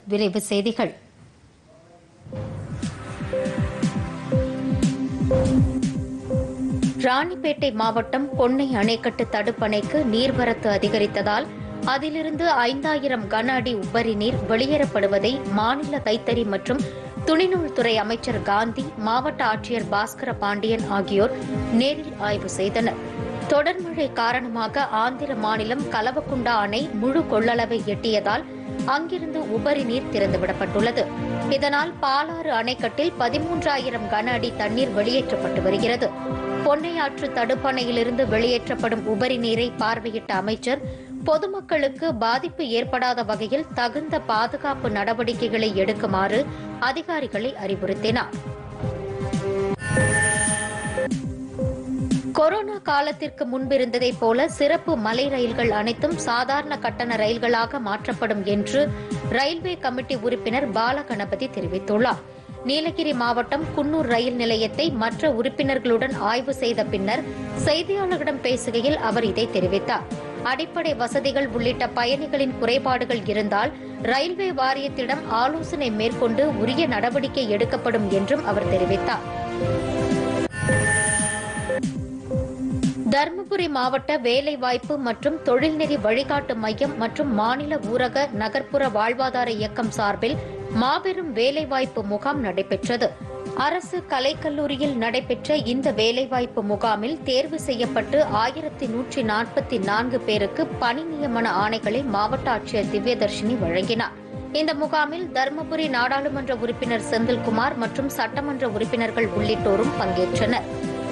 விரைவு செய்திகள் ராணிப்பேட்டை மாவட்டம் பொன்னை அணைக்கட்டு தடுப்பணைக்கு நீர்வரத்து அதிகரித்ததால் அதிலிருந்து ஐந்தாயிரம் கன அடி உபரி நீர் வெளியேறப்படுவதை மாநில கைத்தறி மற்றும் துணிநூல் துறை அமைச்சர் காந்தி மாவட்ட ஆட்சியர் பாஸ்கர பாண்டியன் ஆகியோர் நேரில் ஆய்வு செய்தனர் தொடர் மழை காரணமாக ஆந்திர மாநிலம் கலவக்குண்டா அணை முழு கொள்ளளவை எட்டியதால் அங்கிருந்து உபரி நீர் திறந்துவிடப்பட்டுள்ளது இதனால் பாலாறு அணைக்கட்டில் பதிமூன்றாயிரம் கன அடி தண்ணீர் வெளியேற்றப்பட்டு வருகிறது பொன்னையாற்று தடுப்பணையிலிருந்து வெளியேற்றப்படும் உபரி நீரை பார்வையிட்ட அமைச்சர் பொதுமக்களுக்கு பாதிப்பு ஏற்படாத வகையில் தகுந்த பாதுகாப்பு நடவடிக்கைகளை எடுக்குமாறு அதிகாரிகளை அறிவுறுத்தினார் கொரோனா காலத்திற்கு முன்பிருந்ததைப் போல சிறப்பு மலை ரயில்கள் அனைத்தும் சாதாரண கட்டண ரயில்களாக மாற்றப்படும் என்று ரயில்வே கமிட்டி உறுப்பினர் பாலகணபதி தெரிவித்துள்ளார் நீலகிரி மாவட்டம் குன்னூர் ரயில் நிலையத்தை மற்ற உறுப்பினர்களுடன் ஆய்வு செய்த பின்னர் செய்தியாளர்களிடம் பேசுகையில் அவர் இதை தெரிவித்தார் அடிப்படை வசதிகள் உள்ளிட்ட பயணிகளின் குறைபாடுகள் இருந்தால் ரயில்வே வாரியத்திடம் ஆலோசனை மேற்கொண்டு உரிய நடவடிக்கை எடுக்கப்படும் என்றும் அவர் தெரிவித்தார் தருமபுரி மாவட்ட வேலைவாய்ப்பு மற்றும் தொழில்நெறி வழிகாட்டு மையம் மற்றும் மாநில ஊரக நகர்ப்புற வாழ்வாதார இயக்கம் சார்பில் மாபெரும் வேலைவாய்ப்பு முகாம் நடைபெற்றது அரசு கலைக்கல்லூரியில் நடைபெற்ற இந்த வேலைவாய்ப்பு முகாமில் தேர்வு செய்யப்பட்டு ஆயிரத்தி நூற்றி நாற்பத்தி நான்கு பேருக்கு பணி நியமன ஆணைகளை மாவட்ட ஆட்சியர் திவ்யதர்ஷினி வழங்கினார் இந்த முகாமில் தருமபுரி நாடாளுமன்ற உறுப்பினர் செந்தில்குமார் மற்றும் சட்டமன்ற உறுப்பினர்கள் உள்ளிட்டோரும் பங்கேற்றனர்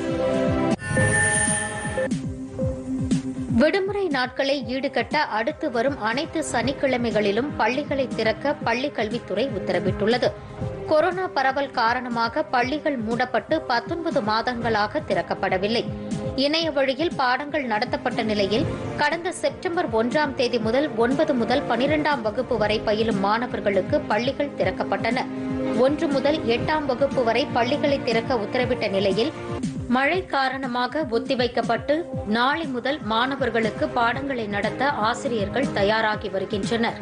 விடுமுறை நாட்களை ஈடுகட்ட அடுத்து வரும் அனைத்து சனிக்கிழமைகளிலும் பள்ளிகளை திறக்க பள்ளிக் கல்வித்துறை உத்தரவிட்டுள்ளது கொரோனா பரவல் காரணமாக பள்ளிகள் மூடப்பட்டு பத்தொன்பது மாதங்களாக திறக்கப்படவில்லை இணைய வழியில் பாடங்கள் நடத்தப்பட்ட நிலையில் கடந்த செப்டம்பர் ஒன்றாம் தேதி முதல் ஒன்பது முதல் பனிரெண்டாம் வகுப்பு வரை பயிலும் மாணவர்களுக்கு பள்ளிகள் திறக்கப்பட்டன ஒன்று முதல் எட்டாம் வகுப்பு வரை பள்ளிகளை திறக்க உத்தரவிட்ட நிலையில் மழை காரணமாக ஒத்திவைக்கப்பட்டு நாளை முதல் மாணவர்களுக்கு பாடங்களை நடத்த ஆசிரியர்கள் தயாராகி வருகின்றனர்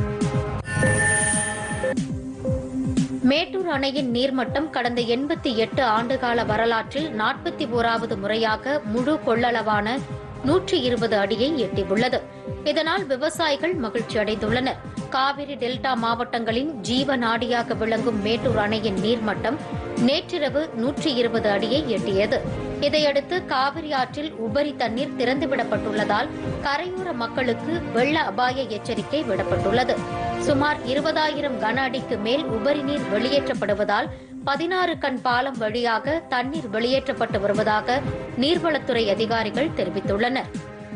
மேட்டூர் அணையின் நீர்மட்டம் கடந்த எண்பத்தி எட்டு ஆண்டுகால வரலாற்றில் நாற்பத்தி ஓராவது முறையாக முழு கொள்ளளவான நூற்றி இருபது அடியை எட்டியுள்ளது இதனால் விவசாயிகள் மகிழ்ச்சி அடைந்துள்ளனர் காவிரி டெல்டா மாவட்டங்களின் ஜீவ நாடியாக விளங்கும் மேட்டூர் அணையின் நீர்மட்டம் நேற்றிரவு நூற்றி இருபது அடியை எட்டியது இதையடுத்து காவிரி ஆற்றில் உபரி தண்ணீர் திறந்துவிடப்பட்டுள்ளதால் கரையோர மக்களுக்கு வெள்ள அபாய எச்சரிக்கை விடப்பட்டுள்ளது சுமார் இருபதாயிரம் கன அடிக்கு மேல் உபரி நீர் வெளியேற்றப்படுவதால் பதினாறு கண் பாலம் வழியாக தண்ணீர் வெளியேற்றப்பட்டு வருவதாக நீர்வளத்துறை அதிகாரிகள் தெரிவித்துள்ளனர்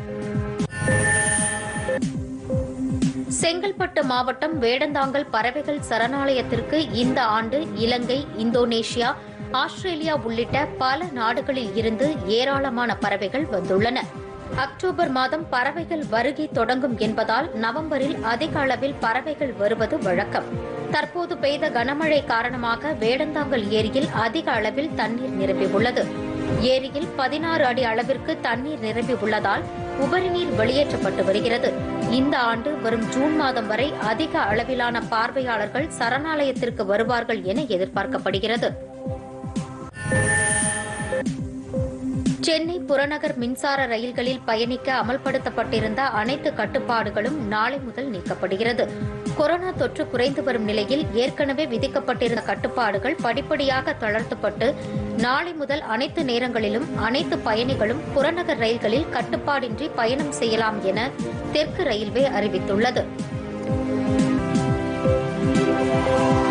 செங்கல்பட்டு மாவட்டம் வேடந்தாங்கல் பறவைகள் சரணாலயத்திற்கு இந்த ஆண்டு இலங்கை இந்தோனேஷியா ஆஸ்திரேலியா உள்ளிட்ட பல நாடுகளில் இருந்து ஏராளமான பறவைகள் வந்துள்ளன அக்டோபர் மாதம் பறவைகள் வருகை தொடங்கும் என்பதால் நவம்பரில் அதிக அளவில் பறவைகள் வருவது வழக்கம் தற்போது பெய்த கனமழை காரணமாக வேடந்தாங்கல் ஏரியில் அதிக அளவில் தண்ணீர் நிரம்பியுள்ளது ஏரியில் பதினாறு அடி அளவிற்கு தண்ணீர் நிரம்பி உள்ளதால் உபரி நீர் வெளியேற்றப்பட்டு வருகிறது இந்த ஆண்டு வரும் ஜூன் மாதம் வரை அதிக அளவிலான பார்வையாளர்கள் சரணாலயத்திற்கு வருவார்கள் என எதிர்பார்க்கப்படுகிறது சென்னை புறநகர் மின்சார ரயில்களில் பயணிக்க அமல்படுத்தப்பட்டிருந்த அனைத்து கட்டுப்பாடுகளும் நாளை முதல் நீக்கப்படுகிறது கொரோனா தொற்று குறைந்து வரும் நிலையில் ஏற்கனவே விதிக்கப்பட்டிருந்த கட்டுப்பாடுகள் படிப்படியாக தளர்த்தப்பட்டு நாளை முதல் அனைத்து நேரங்களிலும் அனைத்து பயணிகளும் புறநகர் ரயில்களில் கட்டுப்பாடின்றி பயணம் செய்யலாம் என தெற்கு ரயில்வே அறிவித்துள்ளது